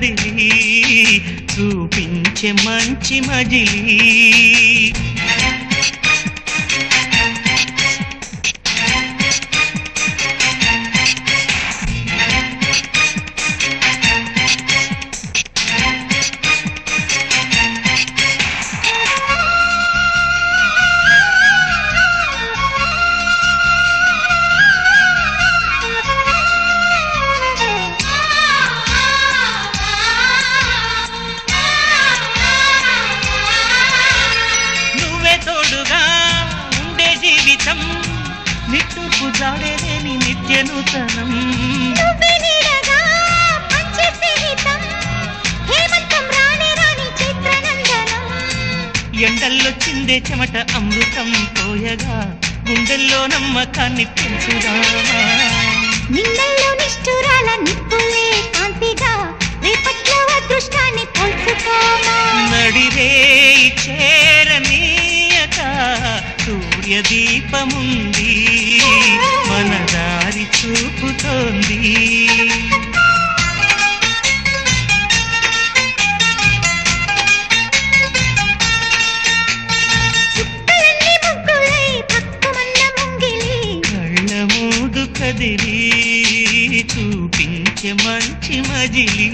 కదిలి చూపించే మంచి మజిలీ నువ్వే తోడుగా ఉండే జీవితం నిట్టుకు జాడేలేని నిత్య నూతనం నువ్వే నీడగా పంచే స్నేహితం హేమంతం రాణి రాణి చిత్రనందనం ఎండల్లో చిందే చెమట అమృతం పోయగా గుండెల్లో నమ్మకాన్ని పెంచుదామా నిన్నల్లో నిష్ఠురాల నిప్పులే కాంతిగా రేపట్లో అదృష్టాన్ని పోల్చుకోమా నడిరే చేరనీయక సూర్యదీపముంది మన దారి చూపుతోంది చుక్కలన్నీ ముగ్గులై పక్కుమన్న ముంగిలి కళ్ళ మూడు కదిలి చూపించే మంచి మజిలీ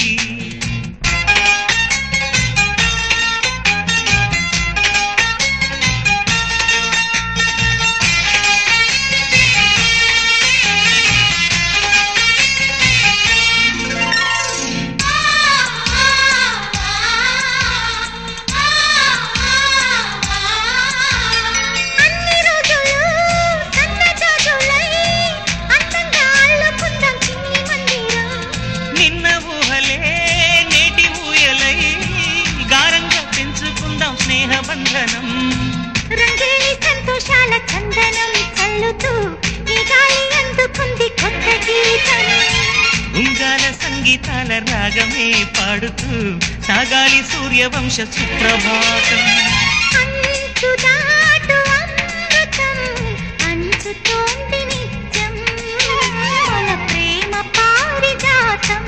అన్ని రోజులు సన్నజాజులై అందంగా అల్లుకుందాం చిన్ని మందిరం నిన్న ఊహలే నేటి ఊయలై గారంగా పెంచుకుందాం స్నేహబంధనం రంగేలి సంతోషాల చందనం చల్లుతూ ఈ గాలి అందుకుంది కొత్త గీతం ఉంగాల సంగీతాల రాగమే పాడుతూ సాగాలి సూర్యవంశ సుప్రభాతం అంచు దాటు అమృతం అంచుతోంది నిత్యం మన ప్రేమ పారిజాతం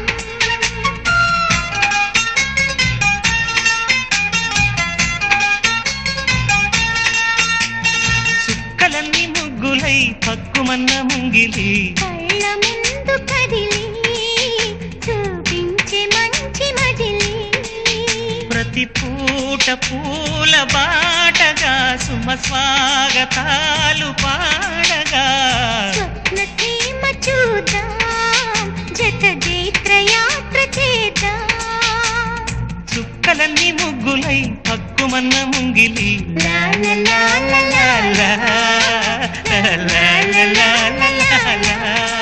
సుక్కలన్నీ ముగ్గులై పక్కుమన్న ముంగిలి కళ్ళ ముందు కదిలి చూపించే మంచి మజిలీ ప్రతి పూట పూల బాటగా సుమ స్వాగతాలు పాడగా స్వప్న సీమ చూద్దాం జత జైత్ర యాత్ర చేద్దాం చుక్కలన్నీ ముగ్గులై పక్కుమన్న ముంగిలి లా లా లా లా లా లా లా లా లా లా లా లా లా.